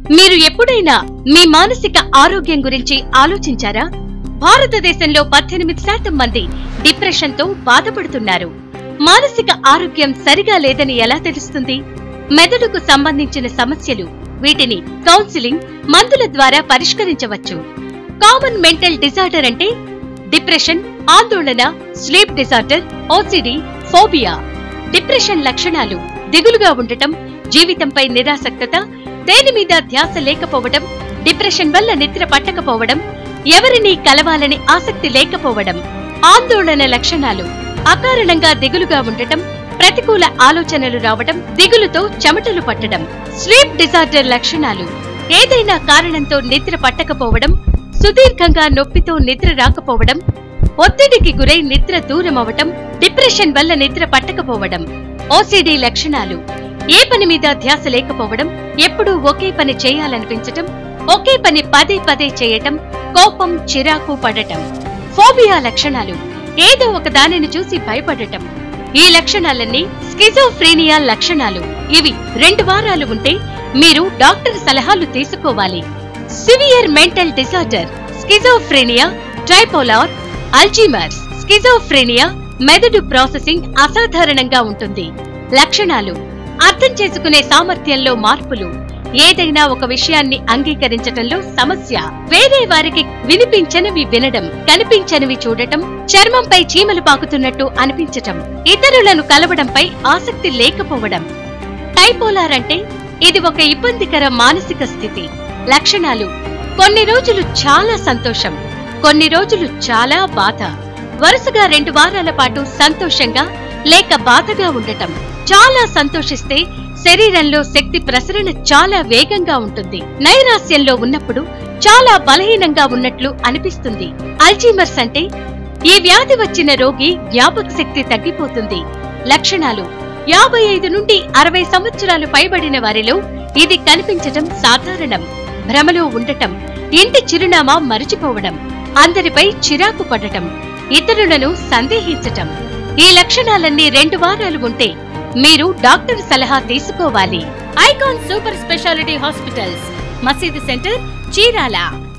మీరు ఎప్పుడైనా మీ మానసిక ఆరోగ్యం గురించి ఆలోచించారా భారతదేశంలో పద్దెనిమిది శాతం మంది డిప్రెషన్ తో బాధపడుతున్నారు మానసిక ఆరోగ్యం సరిగా లేదని ఎలా తెలుస్తుంది మెదడుకు సంబంధించిన సమస్యలు వీటిని కౌన్సిలింగ్ మందుల ద్వారా పరిష్కరించవచ్చు కామన్ మెంటల్ డిజార్డర్ అంటే డిప్రెషన్ ఆందోళన sleep disorder OCD phobia depression లక్షణాలు దిగులుగా ఉండటం జీవితంపై నిరాసక్తత దేని మీద ధ్యాస లేకపోవడం డిప్రెషన్ వల్ల నిద్ర పట్టకపోవడం ఎవరిని కలవాలని ఆసక్తి లేకపోవడం ఆందోళన లక్షణాలు అకారణంగా దిగులుగా ఉండటం ప్రతికూల ఆలోచనలు రావడం దిగులుతో చెమటలు పట్టడం స్లీప్ డిజార్డర్ లక్షణాలు ఏదైనా కారణంతో నిద్ర పట్టకపోవడం సుదీర్ఘంగా నొప్పితో నిద్ర రాకపోవడం ఒత్తిడికి గురై నిద్ర దూరం అవటం డిప్రెషన్ వల్ల నిద్ర పట్టకపోవడం ఓసిడి లక్షణాలు ఏ పని మీద ధ్యాస లేకపోవడం ఎప్పుడూ ఒకే పని చేయాలనిపించటం ఒకే పని పదే పదే చేయటం కోపం చిరాకు పడటం ఫోబియా లక్షణాలు ఏదో ఒక దానిని చూసి భయపడటం ఈ లక్షణాలన్నీ స్కిజోఫ్రీనియా లక్షణాలు ఇవి రెండు వారాలు ఉంటే మీరు డాక్టర్ సలహాలు తీసుకోవాలి severe mental disorder schizophrenia bipolar Alzheimer's schizophrenia మెదడు ప్రాసెసింగ్ అసాధారణంగా ఉంటుంది లక్షణాలు అర్థం చేసుకునే సామర్థ్యంలో మార్పులు ఏదైనా ఒక విషయాన్ని అంగీకరించటంలో సమస్య వేరే వారికి వినిపించనివి వినడం కనిపించనివి చూడటం చర్మంపై చీమలు పాకుతున్నట్టు అనిపించటం ఇతరులను కలవడంపై ఆసక్తి లేకపోవడం టైపోలార్ అంటే ఇది ఒక ఇబ్బందికర మానసిక స్థితి లక్షణాలు కొన్ని రోజులు చాలా సంతోషం కొన్ని రోజులు చాలా బాధ వరుసగా రెండు వారాల పాటు సంతోషంగా లేక బాధగా ఉండటం చాలా సంతోషిస్తే శరీరంలో శక్తి ప్రసరణ చాలా వేగంగా ఉంటుంది నైరాస్యంలో ఉన్నప్పుడు చాలా బలహీనంగా ఉన్నట్లు అనిపిస్తుంది అల్జీమర్స్ అంటే ఈ వ్యాధి వచ్చిన రోగి జ్ఞాపక శక్తి తగ్గిపోతుంది లక్షణాలు యాభై ఐదు నుండి అరవై సంవత్సరాలు పైబడిన వారిలో ఇది కనిపించటం సాధారణం భ్రమలో ఉండటం ఇంటి చిరునామా మరచిపోవడం అందరిపై చిరాకు పడటం ఇతరులను సందేహించటం ఈ లక్షణాలన్నీ రెండు వారాలు ఉంటే మీరు డాక్టర్ సలహా తీసుకోవాలి ఐకాన్ సూపర్ స్పెషాలిటీ హాస్పిటల్స్ మసీదు సెంటర్ చీరాల